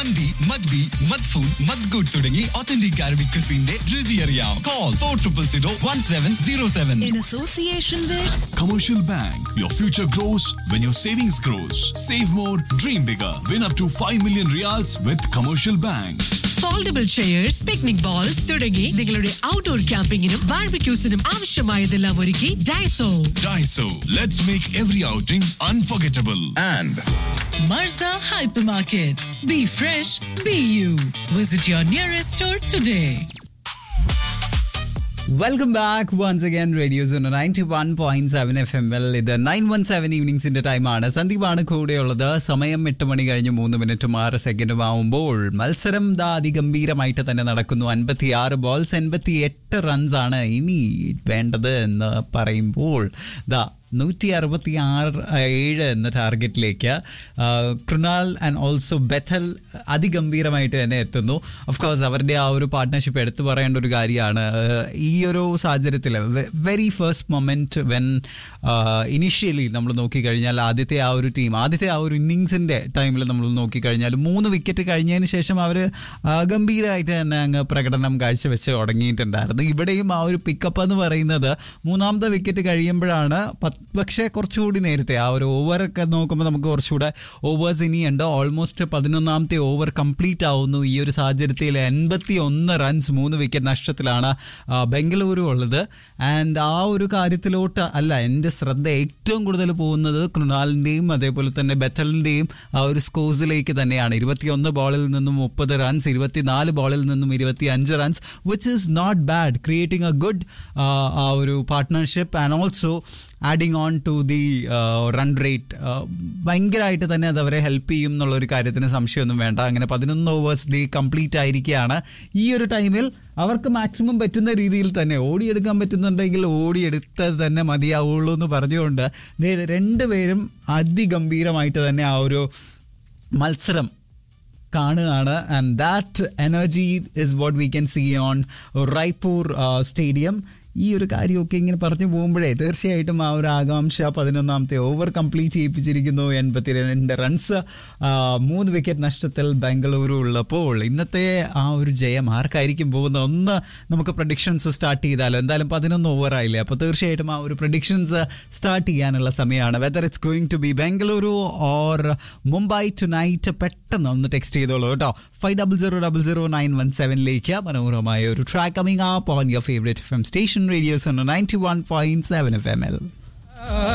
മന്തി മദ്ബി മദ്ഫൂൺ മദ്ഗുഡ് തുടങ്ങി authentic Arabic ക്രിസിന്റെ രുചി അറിയാം call four triple zero one seven zero seven in association with Commercial Bank. Your future grows when your savings grows. Save more, dream bigger. Win up to 5 million reals with Commercial Bank. Foldable chairs picnic bowls തുടങ്ങി നിങ്ങളുടെ outdoor ക്യാമ്പിങ്ങിനും ബാർബിക്യൂസിനും ആവശ്യമായതെല്ലാം ഒരുക്കി Daiso Daiso. Let's make every outing unforgettable. And Marza hypermarket be fresh be you visit your nearest store today welcome back once again radio's ninety one point seven F M എൽ ഇത് nine one seven ഈവനിങ്സിന്റെ ടൈമാണ് സന്ദീപാണ് കൂടെയുള്ളത് സമയം എട്ട് മണി കഴിഞ്ഞ് മൂന്ന് മിനിറ്റും ആറ് സെക്കൻഡും ആവുമ്പോൾ മത്സരം ദാ അതിഗംഭീരമായിട്ട് തന്നെ നടക്കുന്നു അൻപത്തി ആറ് ബോൾസ് എൺപത്തി എട്ട് റൺസ് ആണ് ഇനി വേണ്ടത് എന്ന് പറയുമ്പോൾ ദാ നൂറ്റി അറുപത്തി ആറ് ഏഴ് എന്ന ടാർഗറ്റിലേക്ക് കൃണാൽ ആൻഡ് ഓൾസോ ബെഥൽ അതിഗംഭീരമായിട്ട് തന്നെ എത്തുന്നു ഓഫ് കോഴ്സ് അവരുടെ ആ ഒരു പാർട്ട്ണർഷിപ്പ് എടുത്തു പറയേണ്ട ഒരു കാര്യമാണ് ആഹ് ഈ ഒരു സാഹചര്യത്തിൽ very first moment when initially നമ്മൾ നോക്കിക്കഴിഞ്ഞാൽ ആദ്യത്തെ ആ ഒരു ടീം ആദ്യത്തെ ആ ഒരു ഇന്നിങ്സിന്റെ ടൈമിൽ നമ്മൾ നോക്കിക്കഴിഞ്ഞാൽ മൂന്ന് വിക്കറ്റ് കഴിഞ്ഞതിന് ശേഷം അവർ ഗംഭീരമായിട്ട് തന്നെ അങ്ങ് പ്രകടനം കാഴ്ചവെച്ച് തുടങ്ങിയിട്ടുണ്ടായിരുന്നു ഇവിടെയും ആ ഒരു പിക്കപ്പ് എന്ന് പറയുന്നത് മൂന്നാമത്തെ വിക്കറ്റ് കഴിയുമ്പോഴാണ് പത്ത് പക്ഷേ കുറച്ചുകൂടി നേരത്തെ ആ ഒരു ഓവറൊക്കെ നോക്കുമ്പോൾ നമുക്ക് കുറച്ചുകൂടെ ഓവേഴ്സ് ഇനിയുണ്ട് ഓൾമോസ്റ്റ് പതിനൊന്നാമത്തെ ഓവർ കംപ്ലീറ്റ് ആവുന്നു ഈ ഒരു സാഹചര്യത്തിൽ എൺപത്തി ഒന്ന് റൺസ് മൂന്ന് വിക്കറ്റ് നഷ്ടത്തിലാണ് ആ, ബംഗളൂരു ഉള്ളത് ആൻഡ് ആ ഒരു കാര്യത്തിലോട്ട് അല്ല എൻ്റെ ശ്രദ്ധ ഏറ്റവും കൂടുതൽ പോകുന്നത് കൃണാലിൻ്റെയും അതേപോലെ തന്നെ ബെത്തലിൻ്റെയും ആ ഒരു സ്കോഴ്സിലേക്ക് തന്നെയാണ് ഇരുപത്തിയൊന്ന് ബോളിൽ നിന്നും മുപ്പത് റൺസ് ഇരുപത്തിനാല് ബോളിൽ നിന്നും ഇരുപത്തി അഞ്ച് runs which is not bad creating a good ആ ഒരു പാർട്ട്ണർഷിപ്പ് and also adding on to the run rate ഭയങ്കരമായിട്ട് തന്നെ അത് അവരെ ഹെൽപ്പ് ചെയ്യും എന്നുള്ള ഒരു കാര്യത്തിന് സംശയമൊന്നും വേണ്ട അങ്ങനെ പതിനൊന്ന് ഓവേഴ്സ് ഡേ കംപ്ലീറ്റ് ആയിരിക്കുകയാണ് ഈ ഒരു ടൈമിൽ അവർക്ക് മാക്സിമം പറ്റുന്ന രീതിയിൽ തന്നെ ഓടിയെടുക്കാൻ പറ്റുന്നുണ്ടെങ്കിൽ ഓടിയെടുത്തത് തന്നെ മതിയാവുള്ളൂ എന്ന് പറഞ്ഞുകൊണ്ട് ദേ രണ്ടുപേരും അതിഗംഭീരമായിട്ട് തന്നെ ആ ഒരു മത്സരം കാണുകയാണ് and that energy is what we can see on Raipur stadium ഈ ഒരു കാര്യമൊക്കെ ഇങ്ങനെ പറഞ്ഞു പോകുമ്പോഴേ തീർച്ചയായിട്ടും ആ ഒരു ആകാംക്ഷ പതിനൊന്നാമത്തെ ഓവർ കംപ്ലീറ്റ് ചെയ്യിപ്പിച്ചിരിക്കുന്നു എൺപത്തി രണ്ട് റൺസ് മൂന്ന് വിക്കറ്റ് നഷ്ടത്തിൽ ബംഗളൂരു ഉള്ളപ്പോൾ ഇന്നത്തെ ആ ഒരു ജയം ആർക്കായിരിക്കും പോകുന്നത് ഒന്ന് നമുക്ക് പ്രഡിക്ഷൻസ് സ്റ്റാർട്ട് ചെയ്താലോ എന്തായാലും പതിനൊന്ന് ഓവർ ആയില്ലേ അപ്പോൾ തീർച്ചയായിട്ടും ആ ഒരു പ്രഡിക്ഷൻസ് സ്റ്റാർട്ട് ചെയ്യാനുള്ള സമയമാണ് whether it's going to be Bengaluru or Mumbai tonight പെട്ടെന്ന് ഒന്ന് ടെക്സ്റ്റ് ചെയ്തോളൂ കേട്ടോ five double zero double zero nine one സെവനിലേക്ക് മനോഹരമായ ഒരു track coming up on your favourite F M station radio's ninety one point seven F M L